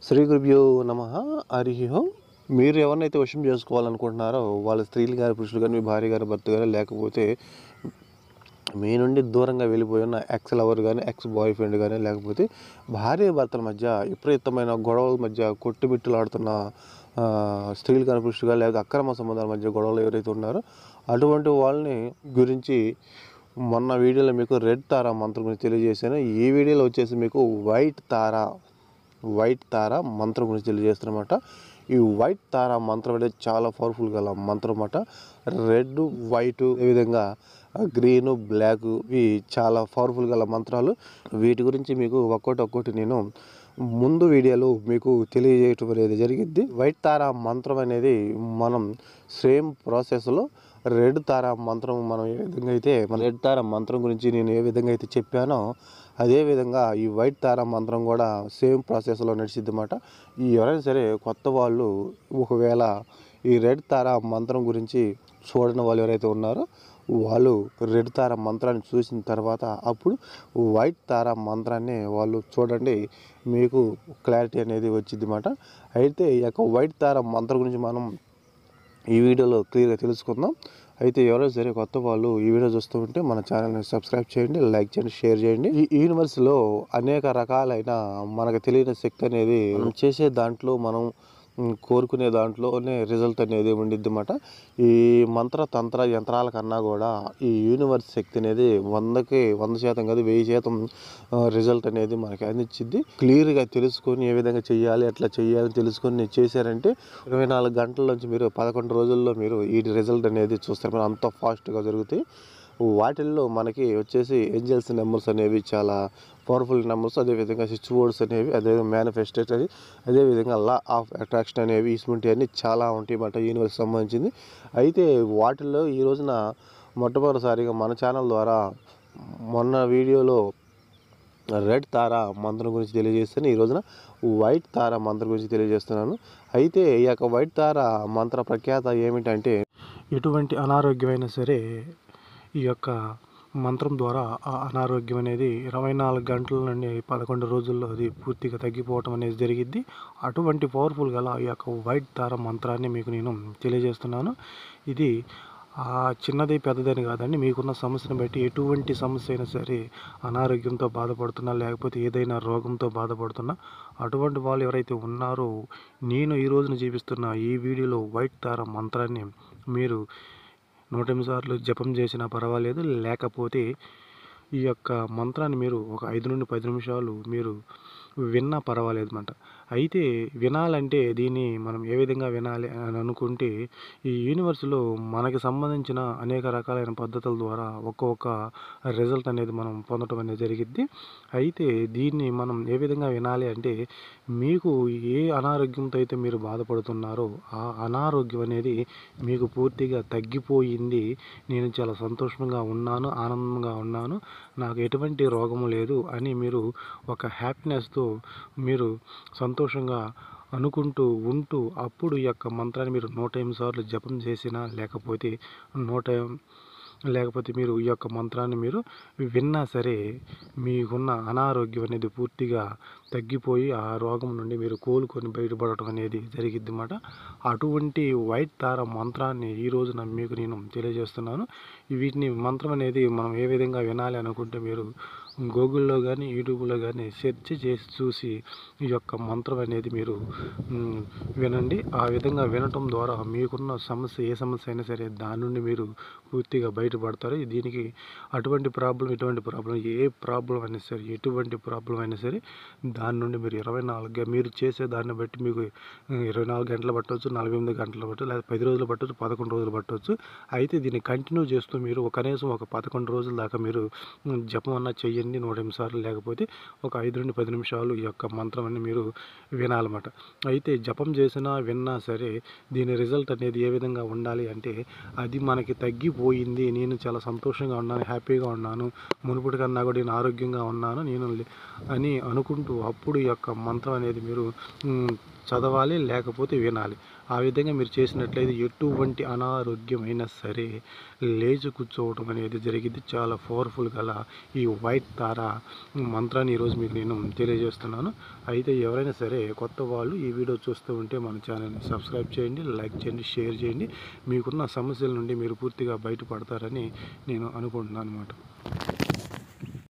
శ్రీ గురుభ్యో నమ హరి ఓం మీరు ఎవరినైతే వశం చేసుకోవాలనుకుంటున్నారో వాళ్ళ స్త్రీలు కానీ పురుషులు కానీ మీ భార్య గారి భర్త కానీ లేకపోతే మీ నుండి దూరంగా వెళ్ళిపోయి ఉన్న ఎక్స్ లవర్ కానీ ఎక్స్ బాయ్ ఫ్రెండ్ కానీ లేకపోతే భార్య భర్తల మధ్య విపరీతమైన గొడవల మధ్య కొట్టుమిట్టులాడుతున్న ఆ, స్త్రీలు కానీ పురుషులు కానీ లేకపోతే అక్రమ సంబంధాల మధ్య గొడవలు ఎవరైతే ఉన్నారో అటువంటి వాళ్ళని గురించి మొన్న వీడియోలో మీకు రెడ్ తారా మంత్రం గురించి తెలియజేశాను ఈ వీడియోలో వచ్చేసి మీకు వైట్ తారా వైట్ తార మంత్రం గురించి తెలియజేస్తున్నమాట ఈ వైట్ తార మంత్రం అనేది చాలా పవర్ఫుల్ గల మంత్రం అన్నమాట రెడ్ వైట్ విధంగా గ్రీన్ బ్లాక్ ఇవి చాలా పవర్ఫుల్ గల మంత్రాలు వీటి గురించి మీకు ఒక్కోటి ఒక్కోటి నేను ముందు వీడియోలో మీకు తెలియజేయటం అనేది జరిగింది వైట్ తార మంత్రం అనేది మనం సేమ్ ప్రాసెస్లో రెడ్ తార మంత్రం మనం ఏ విధంగా అయితే మన రెడ్ తార మంత్రం గురించి నేను ఏ విధంగా అయితే చెప్పానో అదే విధంగా ఈ వైట్ తార మంత్రం కూడా సేమ్ ప్రాసెస్లో నడిచిద్ది అన్నమాట ఈ ఎవరైనా సరే కొత్త వాళ్ళు ఒకవేళ ఈ రెడ్ తార మంత్రం గురించి చూడని వాళ్ళు ఎవరైతే ఉన్నారో వాళ్ళు రెడ్ తార మంత్రాన్ని చూసిన తర్వాత అప్పుడు వైట్ తార మంత్రాన్ని వాళ్ళు చూడండి మీకు క్లారిటీ అనేది వచ్చింది అన్నమాట అయితే ఈ యొక్క వైట్ తార మంత్రం గురించి మనం ఈ వీడియోలో క్లియర్గా తెలుసుకుందాం అయితే ఎవరైనా సరే కొత్త వాళ్ళు ఈ వీడియో చూస్తూ ఉంటే మన ఛానల్ని సబ్స్క్రైబ్ చేయండి లైక్ చేయండి షేర్ చేయండి ఈ యూనివర్స్లో అనేక రకాలైన మనకు తెలియని శక్తి అనేది మనం చేసే దాంట్లో మనం ఉమ్, కోరుకునే దాంట్లోనే రిజల్ట్ అనేది ఉండిద్ది అన్నమాట ఈ మంత్ర తంత్ర యంత్రాల కన్నా కూడా ఈ యూనివర్స్ శక్తి అనేది వందకి వంద శాతం కాదు వెయ్యి శాతం రిజల్ట్ అనేది మనకి అందించింది క్లియర్గా తెలుసుకొని ఏ విధంగా చేయాలి ఎట్లా చేయాలి తెలుసుకొని చేశారంటే ఇరవై నాలుగు గంటల నుంచి మీరు పదకొండు రోజుల్లో మీరు ఈ రిజల్ట్ అనేది చూస్తారు మీరు అంత ఫాస్ట్గా జరుగుతాయి వాటిల్లో మనకి వచ్చేసి ఏంజల్స్ నెంబర్స్ అనేవి చాలా పవర్ఫుల్ నెంబర్స్ అదేవిధంగా స్విచ్ బోర్డ్స్ అనేవి అదేవిధంగా మేనిఫెస్టేట్ అని అదేవిధంగా లా ఆఫ్ అట్రాక్షన్ అనేవి ఇటువంటి అన్ని చాలా ఉంటాయి అన్నమాట యూనివర్స్ సంబంధించింది అయితే వాటిల్లో ఈ రోజున మొట్టమొదటిసారిగా మన ఛానల్ ద్వారా మొన్న వీడియోలో రెడ్ తార మంత్రం గురించి తెలియజేస్తాను ఈ రోజున వైట్ తార మంత్రం గురించి తెలియజేస్తున్నాను అయితే ఈ యొక్క వైట్ తార మంత్ర ప్రఖ్యాత ఏమిటంటే ఎటువంటి అనారోగ్యమైనా సరే ఈ యొక్క మంత్రం ద్వారా ఆ అనారోగ్యం అనేది ఇరవై నాలుగు గంటల నుండి పదకొండు రోజుల్లో అది పూర్తిగా తగ్గిపోవటం అనేది జరిగిద్ది అటువంటి పవర్ఫుల్ గల ఈ యొక్క వైట్ తార మంత్రాన్ని మీకు నేను తెలియజేస్తున్నాను ఇది ఆ చిన్నది పెద్దదని కాదండి మీకున్న సమస్యను బట్టి ఎటువంటి సమస్య అయినా సరే అనారోగ్యంతో బాధపడుతున్నా లేకపోతే ఏదైనా రోగంతో బాధపడుతున్నా అటువంటి వాళ్ళు ఎవరైతే ఉన్నారో నేను ఈ రోజున చూపిస్తున్న ఈ వీడియోలో వైట్ తార మంత్రాన్ని మీరు నూట ఎనిమిది సార్లు జపం చేసినా పర్వాలేదు లేకపోతే ఈ యొక్క మంత్రాన్ని మీరు ఒక ఐదు నుండి పది నిమిషాలు మీరు విన్నా పర్వాలేదు అనమాట అయితే వినాలంటే దీన్ని మనం ఏ విధంగా వినాలి అని అనుకుంటే ఈ యూనివర్స్లో మనకి సంబంధించిన అనేక రకాలైన పద్ధతుల ద్వారా ఒక్కొక్క రిజల్ట్ అనేది మనం పొందడం అనేది జరిగిద్ది అయితే దీన్ని మనం ఏ విధంగా వినాలి అంటే మీకు ఏ అనారోగ్యంతో అయితే మీరు బాధపడుతున్నారో ఆ అనారోగ్యం అనేది మీకు పూర్తిగా తగ్గిపోయింది నేను చాలా సంతోషంగా ఉన్నాను ఆనందంగా ఉన్నాను నాకు ఎటువంటి రోగము లేదు అని మీరు ఒక హ్యాపీనెస్తో మీరు సంతోషంగా అనుకుంటూ ఉంటూ అప్పుడు ఈ యొక్క మంత్రాన్ని మీరు నూట ఎనిమిది సార్లు జపం చేసినా లేకపోతే నూట లేకపోతే మీరు ఈ యొక్క మంత్రాన్ని మీరు విన్నా సరే మీకున్న అనారోగ్యం అనేది పూర్తిగా తగ్గిపోయి ఆ రోగం నుండి మీరు కోలుకొని బయటపడటం అనేది జరిగిద్ది అన్నమాట అటువంటి వైట్ తార మంత్రాన్ని ఈ రోజున మీకు నేను తెలియజేస్తున్నాను వీటిని మంత్రం అనేది మనం ఏ విధంగా వినాలి అనుకుంటే మీరు గూగుల్లో కానీ యూట్యూబ్లో కానీ సెర్చ్ చేసి చూసి ఈ యొక్క మంత్రం అనేది మీరు మ్, వినండి ఆ విధంగా వినటం ద్వారా మీకున్న సమస్య ఏ సమస్య అయినా సరే దాని నుండి మీరు పూర్తిగా బయటపడతారు దీనికి అటువంటి ప్రాబ్లం ఇటువంటి ప్రాబ్లం ఏ ప్రాబ్లం అయినా సరే ఎటువంటి ప్రాబ్లం అయినా సరే దాని నుండి మీరు ఇరవై నాలుగు మీరు చేసే దాన్ని బట్టి మీకు ఇరవై నాలుగు గంటలు పట్టవచ్చు నలభై ఎనిమిది గంటలు పట్టవచ్చు లేదా పది రోజులు పట్టవచ్చు పదకొండు రోజులు పట్టవచ్చు అయితే దీన్ని కంటిన్యూ చేస్తూ మీరు ఒక కనీసం ఒక పదకొండు రోజుల దాకా మీరు మ్, జపం అన్న చెయ్యండి నూట ఎనిమిది సార్లు లేకపోతే ఒక ఐదు నుండి పది నిమిషాలు ఈ యొక్క మంత్రం అని మీరు వినాలన్నమాట అయితే జపం చేసినా విన్నా సరే దీని రిజల్ట్ అనేది ఏ విధంగా ఉండాలి అంటే అది మనకి తగ్గిపోయింది నేను చాలా సంతోషంగా ఉన్నాను హ్యాపీగా ఉన్నాను మునుపటి కన్నా కూడా నేను ఆరోగ్యంగా ఉన్నాను నేను లే- అని అనుకుంటూ అప్పుడు ఈ యొక్క మంత్రం అనేది మీరు మ్, చదవాలి లేకపోతే వినాలి ఆ విధంగా మీరు చేసినట్లయితే ఎటువంటి అనారోగ్యమైనా సరే లేచి కూర్చోవడం అనేది జరిగింది చాలా పవర్ఫుల్ గల ఈ వైట్ ద్వారా మంత్రాన్ని ఈరోజు మీకు నేను తెలియజేస్తున్నాను అయితే ఎవరైనా సరే కొత్త వాళ్ళు ఈ వీడియో చూస్తూ ఉంటే మన ఛానల్ని సబ్స్క్రైబ్ చేయండి లైక్ చేయండి షేర్ చేయండి మీకున్న సమస్యల నుండి మీరు పూర్తిగా బయటపడతారని నేను అనుకుంటున్నాను అనమాట